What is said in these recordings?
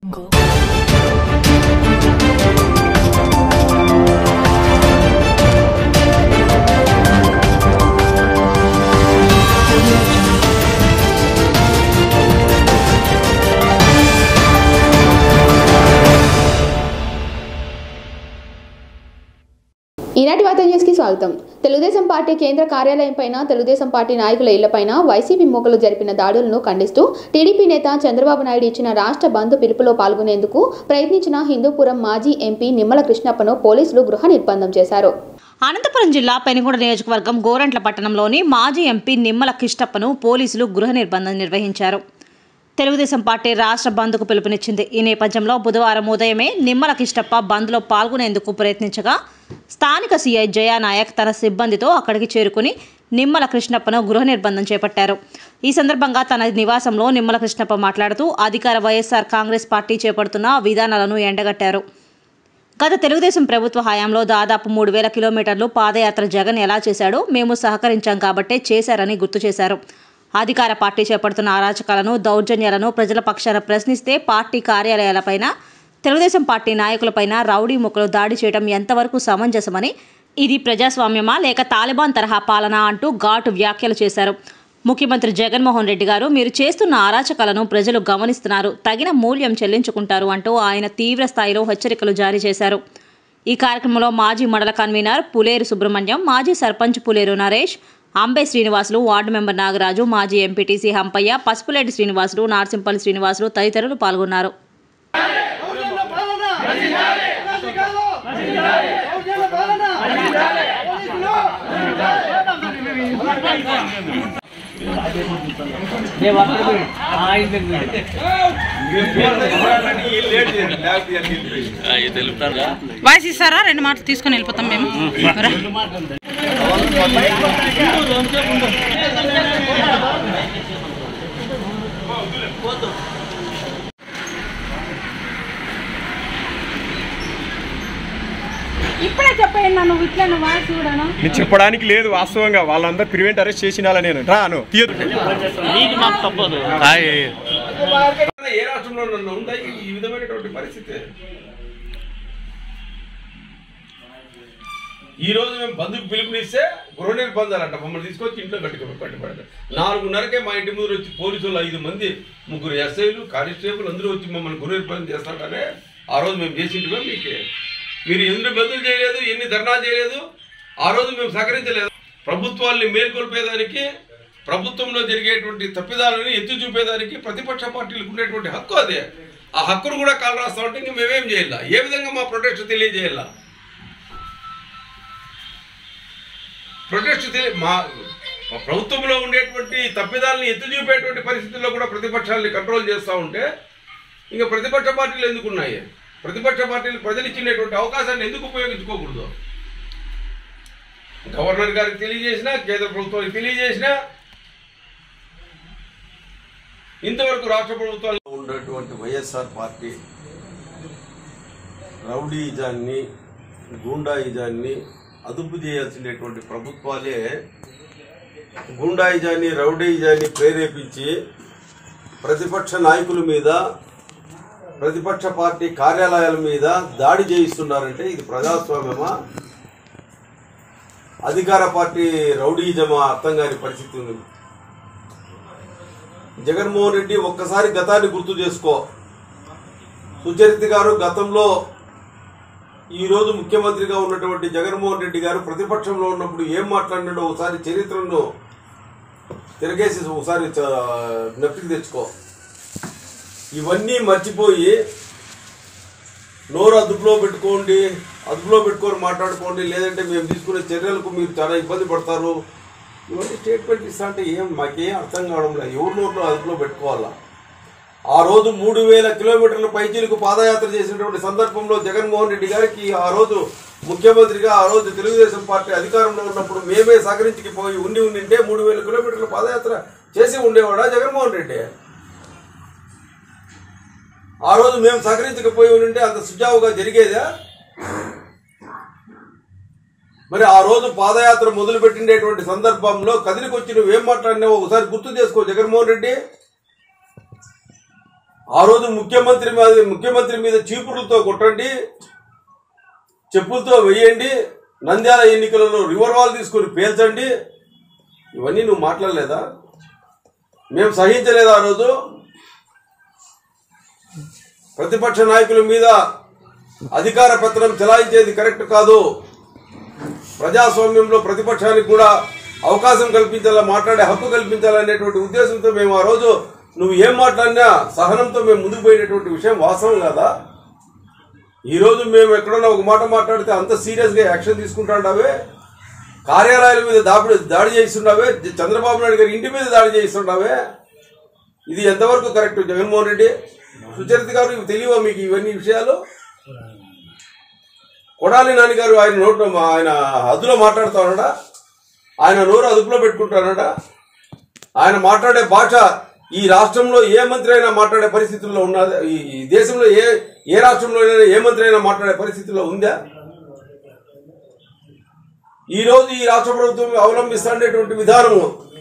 ఈనాటి వార్త న్యూస్ కి స్వాగతం తెలుగుదేశం పార్టీ కేంద్ర కార్యాలయం పైన తెలుగుదేశం పార్టీ నాయకుల ఇళ్లపైన వైసీపీ మూకలు జరిపిన దాడులను ఖండిస్తూ టీడీపీ నేత చంద్రబాబు నాయుడు ఇచ్చిన రాష్ట్ర బంద్ పిలుపులో పాల్గొనేందుకు ప్రయత్నించిన హిందూపురం మాజీ ఎంపీ నిమ్మల కృష్ణప్పను పోలీసులు గృహ నిర్బంధం చేశారు అనంతపురం జిల్లా పెనుగొండ నియోజకవర్గం గోరంట్ల పట్టణంలోని మాజీ ఎంపీ నిమ్మల కిష్టప్పను పోలీసులు గృహ నిర్బంధం నిర్వహించారు తెలుగుదేశం పార్టీ రాష్ట్ర బంద్కు పిలుపునిచ్చింది ఈ నేపథ్యంలో బుధవారం ఉదయమే నిమ్మల కిష్టప్ప బంద్లో పాల్గొనేందుకు ప్రయత్నించగా స్థానిక సీఐ జయానాయక్ తన సిబ్బందితో అక్కడికి చేరుకుని నిమ్మల కృష్ణప్పను గృహ నిర్బంధం చేపట్టారు ఈ సందర్భంగా తన నివాసంలో నిమ్మల కృష్ణప్ప మాట్లాడుతూ అధికార వైఎస్ఆర్ కాంగ్రెస్ పార్టీ చేపడుతున్న విధానాలను ఎండగట్టారు గత తెలుగుదేశం ప్రభుత్వ హయాంలో దాదాపు మూడు వేల కిలోమీటర్లు పాదయాత్ర జగన్ ఎలా చేశాడో మేము సహకరించాం కాబట్టే చేశారని గుర్తు చేశారు అధికార పార్టీ చేపడుతున్న అరాచకాలను దౌర్జన్యాలను ప్రజల పక్షాన ప్రశ్నిస్తే పార్టీ కార్యాలయాలపైన తెలుగుదేశం పార్టీ నాయకులపైన రౌడీ ముక్కలు దాడి చేయడం ఎంతవరకు సమంజసమని ఇది ప్రజాస్వామ్యమా లేక తాలిబాన్ తరహా పాలన అంటూ ఘాటు వ్యాఖ్యలు చేశారు ముఖ్యమంత్రి జగన్మోహన్ రెడ్డి గారు మీరు చేస్తున్న అరాచకాలను ప్రజలు గమనిస్తున్నారు తగిన మూల్యం చెల్లించుకుంటారు అంటూ ఆయన తీవ్ర స్థాయిలో హెచ్చరికలు జారీ చేశారు ఈ కార్యక్రమంలో మాజీ మండల కన్వీనర్ పులేరు సుబ్రహ్మణ్యం మాజీ సర్పంచ్ పులేరు నరేష్ అంబే శ్రీనివాసులు వార్డు మెంబర్ నాగరాజు మాజీ ఎంపీటీసీ హంపయ్య పసుపులేటి శ్రీనివాసులు నార్సింపల్లి శ్రీనివాసులు తదితరులు పాల్గొన్నారు దౌర్జన్య పాలన రాజకీయాలు దౌర్జన్య పాలన పోలీసులు వాయిస్ ఇస్తారా రెండు మాటలు తీసుకొని వెళ్ళిపోతాం మేము రా. ఇప్పుడే చెప్పేయండి నువ్వు ఇట్లా నువ్వు వాయిస్ కూడాను నేను చెప్పడానికి లేదు వాస్తవంగా వాళ్ళందరూ ప్రివెంట్ అరెస్ట్ చేసినాలా నేను రాను తీయదు ఏ రాష్ట్రంలో నన్ను ఉందా ఈ- ఈ విధమైనటువంటి పరిస్థితి ఈ రోజు మేము బంధుకు పిలుపునిస్తే గృహ నిర్బంధాలంట మమ్మల్ని తీసుకొచ్చి ఇంట్లో కట్టుకుని పట్టుబడ్డారు నాలుగున్నరకే మా ఇంటి ముందు వచ్చి పోలీసులు ఐదు మంది ముగ్గురు ఎస్ఐలు కానిస్టేబుల్ అందరూ వచ్చి మమ్మల్ని గృహ నిర్బంధం చేస్తారంటే ఆ రోజు మేము చేసింటివా మీకే మీరు ఎన్ని బంధులు చేయలేదు ఎన్ని ధర్నాలు చేయలేదు ఆ రోజు మేము సహకరించలేదు ప్రభుత్వాల్ని మేల్కొల్పేదానికి ప్రభుత్వంలో జరిగేటువంటి తప్పిదాలను ఎత్తి చూపేదానికి ప్రతిపక్ష పార్టీలకు ఉండేటువంటి హక్కు అదే ఆ హక్కును కూడా కాలు రాస్తా ఉంటే ఇంక మేమేం చేయాల ఏ విధంగా మా ప్రొటెస్ట్ తెలియజేయాల ప్రొటెస్ట్ తెలి- మా మా ప్రభుత్వంలో ఉండేటువంటి తప్పిదాలను ఎత్తి చూపేటువంటి పరిస్థితుల్లో కూడా ప్రతిపక్షాలని కంట్రోల్ చేస్తూ ఉంటే ఇంకా ప్రతిపక్ష పార్టీలు ఎందుకు ఉన్నాయి ప్రతిపక్ష పార్టీలు ప్రజలు ఇచ్చినటువంటి అవకాశాన్ని ఎందుకు ఉపయోగించుకోకూడదు గవర్నర్ గారికి తెలియజేసినా కేంద్ర ప్రభుత్వానికి తెలియజేసినా ఇంతవరకు రాష్ట్ర ప్రభుత్వాలు ఉన్నటువంటి వైఎస్ఆర్ పార్టీ రౌడీయిజాన్ని గూండాయిజాన్ని అదుపు చేయాల్సినటువంటి ప్రభుత్వాలే గూండాయిజాన్ని రౌడీయిజాన్ని ప్రేరేపించి ప్రతిపక్ష నాయకుల మీద ప్రతిపక్ష పార్టీ కార్యాలయాల మీద దాడి చేయిస్తున్నారంటే ఇది ప్రజాస్వామ్యమా అధికార పార్టీ రౌడీజమా అర్థం కాని పరిస్థితి ఉంది జగన్మోహన్ రెడ్డి ఒక్కసారి గతాన్ని గుర్తు చేసుకో సుచరిత గారు గతంలో ఈ రోజు ముఖ్యమంత్రిగా ఉన్నటువంటి జగన్మోహన్ రెడ్డి గారు ప్రతిపక్షంలో ఉన్నప్పుడు ఏం మాట్లాడినాడో ఒకసారి చరిత్రను తిరగేసి ఒకసారి చ- జ్ఞప్తికి తెచ్చుకో ఇవన్నీ మర్చిపోయి నోరు అదుపులో పెట్టుకోండి అదుపులో పెట్టుకొని మాట్లాడుకోండి లేదంటే మేము తీసుకునే చర్యలకు మీరు చాలా ఇబ్బంది పడతారు ఇవన్నీ స్టేట్మెంట్ ఇస్తా అంటే ఏం మాకేం అర్థం కావడం లేదు ఎవరి నోట్లో అదుపులో పెట్టుకోవాలా ఆ రోజు మూడు వేల కిలోమీటర్ల పైచీలకు పాదయాత్ర చేసినటువంటి సందర్భంలో జగన్మోహన్ రెడ్డి గారికి ఆ రోజు ముఖ్యమంత్రిగా ఆ రోజు తెలుగుదేశం పార్టీ అధికారంలో ఉన్నప్పుడు మేమే సహకరించి పోయి ఉండి ఉండింటే మూడు వేల కిలోమీటర్ల పాదయాత్ర చేసి ఉండేవాడా జగన్మోహన్ రెడ్డి ఆ రోజు మేము సహకరించకపోయి ఉంటే అంత సుజావుగా జరిగేదా మరి ఆ రోజు పాదయాత్ర మొదలు పెట్టిండేటువంటి సందర్భంలో కదిలికొచ్చి నువ్వేం మాట్లాడినావో ఒకసారి గుర్తు చేసుకో జగన్మోహన్ రెడ్డి ఆ రోజు ముఖ్యమంత్రి మీద ముఖ్యమంత్రి మీద చీపురులతో కొట్టండి చెప్పులతో వేయండి నంద్యాల ఎన్నికలలో రివర్ వాల్ తీసుకొని పేల్చండి ఇవన్నీ నువ్వు మాట్లాడలేదా మేము సహించలేదా ఆ రోజు ప్రతిపక్ష నాయకుల మీద అధికార పత్రం చెలాయించేది కరెక్ట్ కాదు ప్రజాస్వామ్యంలో ప్రతిపక్షానికి కూడా అవకాశం కల్పించాలా మాట్లాడే హక్కు కల్పించాలనేటువంటి ఉద్దేశంతో మేము ఆ రోజు నువ్వు ఏం మాట్లాడినా సహనంతో మేము ముందుకు పోయినటువంటి విషయం వాస్తవం కదా ఈ రోజు మేము ఎక్కడన్నా ఒక మాట మాట్లాడితే అంత సీరియస్ గా యాక్షన్ తీసుకుంటాండావే కార్యాలయాల మీద దాడి దాడి చేయిస్తుండవే చంద్రబాబు నాయుడు గారి ఇంటి మీద దాడి చేయిస్తుండవే ఇది ఎంతవరకు కరెక్ట్ జగన్మోహన్ రెడ్డి సుచరిత గారు ఇవి తెలియవా మీకు ఇవన్నీ విషయాలు కొడాలి నాని గారు ఆయన నోట్లో ఆయన అదులో మాట్లాడుతా ఉన్నాడా ఆయన నోరు అదుపులో పెట్టుకుంటానట ఆయన మాట్లాడే భాష ఈ రాష్ట్రంలో ఏ మంత్రి అయినా మాట్లాడే పరిస్థితుల్లో ఉన్నది ఈ ఈ దేశంలో ఏ ఏ రాష్ట్రంలో అయినా ఏ మంత్రి అయినా మాట్లాడే పరిస్థితుల్లో ఉందా ఈ రోజు ఈ రాష్ట్ర ప్రభుత్వం అవలంబిస్తుండేటువంటి విధానము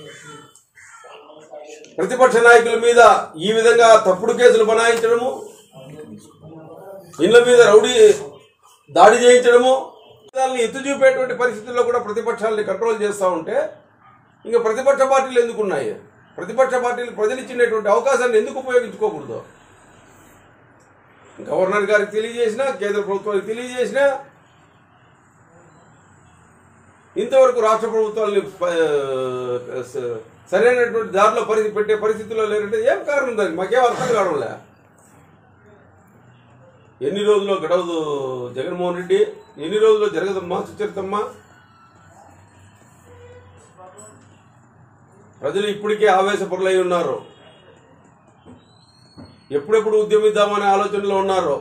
ప్రతిపక్ష నాయకుల మీద ఈ విధంగా తప్పుడు కేసులు బనాయించడము ఇళ్ల మీద రౌడీ దాడి చేయించడము దాన్ని ఎత్తు చూపేటువంటి పరిస్థితుల్లో కూడా ప్రతిపక్షాలని కంట్రోల్ చేస్తూ ఉంటే ఇంకా ప్రతిపక్ష పార్టీలు ఎందుకు ఉన్నాయి ప్రతిపక్ష పార్టీలు ప్రజలు ఇచ్చినటువంటి అవకాశాన్ని ఎందుకు ఉపయోగించుకోకూడదు గవర్నర్ గారికి తెలియజేసినా కేంద్ర ప్రభుత్వానికి తెలియజేసినా ఇంతవరకు రాష్ట్ర ప్రభుత్వాలని ప- స- సరైనటువంటి దారిలో పరిస్థితి పెట్టే పరిస్థితుల్లో లేరంటే ఏం కారణం దానికి మాకేం అర్థం కావడంలే ఎన్ని రోజుల్లో గడవదు జగన్మోహన్ రెడ్డి ఎన్ని రోజుల్లో జరగదమ్మా సుచరితమ్మా ప్రజలు ఇప్పటికే ఆవేశపరులై ఉన్నారు ఎప్పుడెప్పుడు ఉద్యమిద్దామనే ఆలోచనలో ఉన్నారు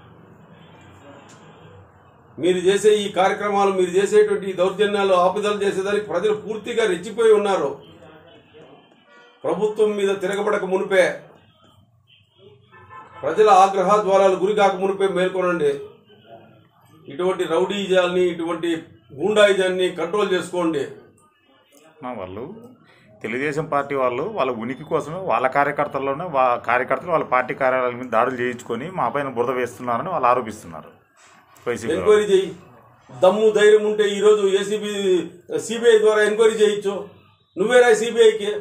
మీరు చేసే ఈ కార్యక్రమాలు మీరు చేసేటువంటి ఈ దౌర్జన్యాలు ఆపుదలు చేసేదానికి ప్రజలు పూర్తిగా రెచ్చిపోయి ఉన్నారు ప్రభుత్వం మీద తిరగబడక మునిపే ప్రజల ఆగ్రహ ద్వారాలు గురి కాక మునిపే మేల్కొనండి ఇటువంటి రౌడీజాల్ని ఇటువంటి గూండాయిజాన్ని కంట్రోల్ చేసుకోండి నా వాళ్ళు తెలుగుదేశం పార్టీ వాళ్ళు వాళ్ళ ఉనికి కోసమే వాళ్ళ కార్యకర్తల్లోనే వా కార్యకర్తలు వాళ్ళ పార్టీ కార్యాలయాల మీద దాడులు చేయించుకొని మా పైన బురద వేస్తున్నారని వాళ్ళు ఆరోపిస్తున్నారు వైసీపీ వాళ్ళు. ఎంక్వైరీ చేయి దమ్ము ధైర్యం ఉంటే ఈ రోజు ఏసీబీ సిబిఐ ద్వారా ఎంక్వైరీ చేయొచ్చు నువ్వేరా సిబిఐకి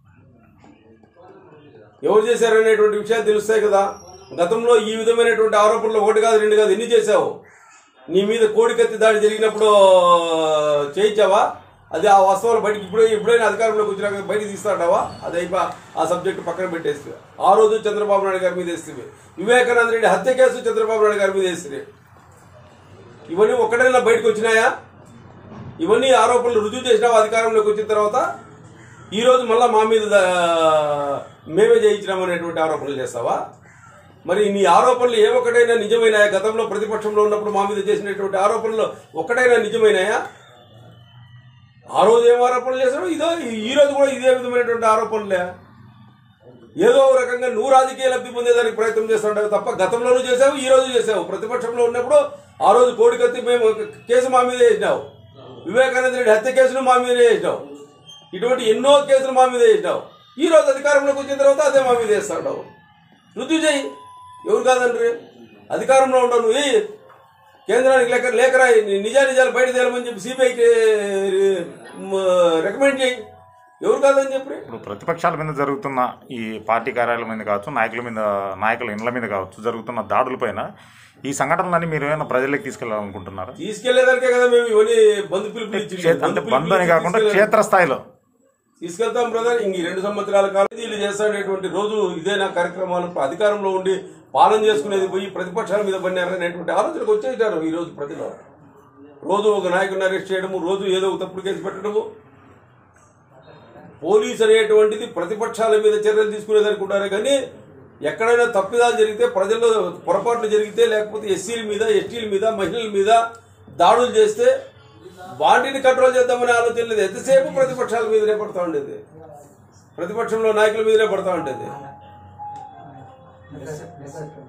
ఎవరు చేశారనేటువంటి విషయాలు తెలుస్తాయి కదా గతంలో ఈ విధమైనటువంటి ఆరోపణలు ఒకటి కాదు రెండు కాదు ఎన్ని చేశావు నీ మీద కోడికత్తి దాడి జరిగినప్పుడు చేయించావా అది ఆ వాస్తవాలు బయటికి ఇప్పుడే ఎప్పుడైనా అధికారంలోకి వచ్చినాక బయటికి తీస్తాడావా అది అయిపో ఆ సబ్జెక్ట్ పక్కన పెట్టేస్తే ఆ రోజు చంద్రబాబు నాయుడు గారి మీద వేస్తుంది వివేకానంద రెడ్డి హత్య కేసు చంద్రబాబు నాయుడు గారి మీద వేస్తుంది ఇవన్నీ ఒక్కడైనా బయటకు వచ్చినాయా ఇవన్నీ ఆరోపణలు రుజువు చేసినావా అధికారంలోకి వచ్చిన తర్వాత ఈ రోజు మళ్ళా మా మీద దా- మేమే చేయించినాం అనేటువంటి ఆరోపణలు చేస్తావా మరి నీ ఆరోపణలు ఏ ఒక్కటైనా నిజమైనాయా గతంలో ప్రతిపక్షంలో ఉన్నప్పుడు మా మీద చేసినటువంటి ఆరోపణలు ఒక్కటైనా నిజమైనాయా ఆ రోజు ఏం ఆరోపణలు చేశావు ఇదో ఈ రోజు కూడా ఇదే విధమైనటువంటి ఆరోపణలే ఏదో ఒక రకంగా నువ్వు రాజకీయ లబ్ధి పొందేదానికి ప్రయత్నం చేస్తుంటావు తప్ప గతంలోనూ చేసావు ఈ రోజు చేసావు ప్రతిపక్షంలో ఉన్నప్పుడు ఆ రోజు కోడికత్తి మేము ఒక కేసు మా మీద వేసినావు వివేకానంద రెడ్డి హత్య కేసును మా మీదే వేసినావు ఇటువంటి ఎన్నో కేసులు మా మీద వేసినావు ఈ రోజు అధికారంలోకి వచ్చిన తర్వాత అదే మా మీద వేస్తాడు రుజువు చేయి ఎవరు కాదండ్రి అధికారంలో ఉండవు నువ్వు వెయ్యి. కేంద్రానికి లేఖ లేఖ రాయి నీ నిజా నిజాలు బయట తేలమని చెప్పి సిబిఐకి రికమెండ్ చేయి ఎవరు కాదని చెప్పి ఇప్పుడు ప్రతిపక్షాల మీద జరుగుతున్న ఈ పార్టీ కార్యాలయం మీద కావచ్చు నాయకుల మీద నాయకుల ఇండ్ల మీద కావచ్చు జరుగుతున్న దాడులపైన ఈ సంఘటనలన్నీ మీరు ఏమైనా ప్రజలకు తీసుకెళ్లాలనుకుంటున్నారా తీసుకెళ్లేదానికే కదా మేము ఇవన్నీ బంధు పిలుపులు ఇచ్చింది. క్షేత్ర- అంటే బంధు బంధు అని పిలుపులు కాకుండా తీసుకెళ్ళాలి. క్షేత్రస్థాయిలో తీసుకెళ్తాం బ్రదర్ ఇంక ఈ రెండు సంవత్సరాల కాలం వీళ్ళు చేస్తాడేటువంటి రోజు ఇదేనా కార్యక్రమాలు అధికారంలో ఉండి పాలన చేసుకునేది పోయి ప్రతిపక్షాల మీద పడినారనేటువంటి ఆలోచనకు వచ్చేసారు ఈ రోజు ప్రజలు రోజు ఒక నాయకుడిని అరెస్ట్ చేయడము రోజు ఏదో ఒక తప్పుడు కేసు పెట్టడము పోలీస్ అనేటువంటిది ప్రతిపక్షాల మీద చర్యలు తీసుకునేదానికి ఉంటారే కానీ ఎక్కడైనా తప్పిదాలు జరిగితే ప్రజల్లో పొరపాట్లు జరిగితే లేకపోతే ఎస్సీల మీద ఎస్టీల మీద మహిళల మీద దాడులు చేస్తే వాటిని కంట్రోల్ చేద్దామనే ఆలోచన లేదు ఎంతసేపు ప్రతిపక్షాల మీదనే పడతా ఉండేది ప్రతిపక్షంలో నాయకుల మీదనే పడతా ఉండేది